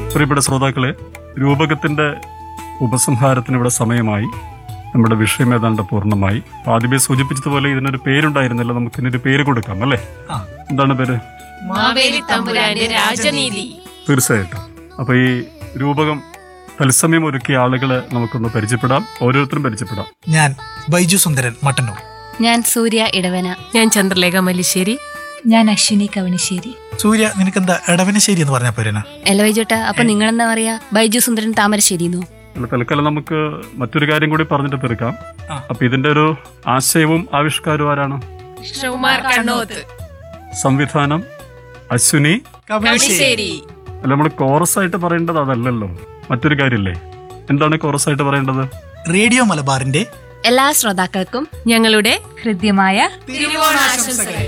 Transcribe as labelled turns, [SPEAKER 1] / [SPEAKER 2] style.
[SPEAKER 1] പ്രിയപ്പെട്ട ശ്രോതാക്കളെ രൂപകത്തിന്റെ ഉപസംഹാരത്തിന് ഇവിടെ സമയമായി നമ്മുടെ വിഷയം ഏതാണ്ട് പൂർണ്ണമായി ആദ്യമേ സൂചിപ്പിച്ചതുപോലെ ഇതിനൊരു പേരുണ്ടായിരുന്നില്ല നമുക്ക് ഇതിനൊരു പേര് കൊടുക്കാം അല്ലേ
[SPEAKER 2] ആ.
[SPEAKER 1] എന്താണ് പേര്
[SPEAKER 3] മാവേലി തമ്പുരാന്റെ രാജനീതി
[SPEAKER 1] തീർച്ചയായിട്ടും അപ്പൊ ഈ രൂപകം തത്സമയം ഒരുക്കിയ ആളുകളെ നമുക്കൊന്ന് പരിചയപ്പെടാം ഓരോരുത്തരും പരിചയപ്പെടാം
[SPEAKER 2] ഞാൻ ബൈജു സുന്ദരൻ മട്ടന്നൂർ
[SPEAKER 4] ഞാൻ സൂര്യ ഇടവന
[SPEAKER 3] ഞാൻ ചന്ദ്രലേഖ മല്ലിശ്ശേരി
[SPEAKER 5] ഞാൻ അശ്വിനി കവണിശ്ശേരി
[SPEAKER 2] സൂര്യ നിനക്കെന്താ എടവനശ്ശേരി എന്ന് പറഞ്ഞ പോരേനാ
[SPEAKER 4] എല്ല വൈജോട്ട അപ്പൊ നിങ്ങളെന്താ പറയാ ബൈജു സുന്ദരൻ താമരശ്ശേരിന്നോ
[SPEAKER 1] അല്ല, തൽക്കാലം നമുക്ക് മറ്റൊരു കാര്യം കൂടി പറഞ്ഞിട്ട് പെരുക്കാം
[SPEAKER 2] ആ.
[SPEAKER 1] അപ്പൊ ഇതിന്റെ ഒരു ആശയവും ആവിഷ്കാരവും ആരാണ്
[SPEAKER 3] ശ്രീകുമാർ കണ്ണോത്ത്
[SPEAKER 1] സംവിധാനം അശ്വിനി
[SPEAKER 3] കവണിശ്ശേരി
[SPEAKER 1] അല്ല നമ്മൾ കോറസ് ആയിട്ട് പറയേണ്ടത് അതല്ലല്ലോ മറ്റൊരു കാര്യമില്ലേ എന്താണ് കോറസ് ആയിട്ട് പറയേണ്ടത്
[SPEAKER 2] റേഡിയോ മലബാറിന്റെ
[SPEAKER 4] എല്ലാ ശ്രോതാക്കൾക്കും
[SPEAKER 3] ഞങ്ങളുടെ
[SPEAKER 5] ഹൃദ്യമായ
[SPEAKER 3] തിരുവോണാശംസകൾ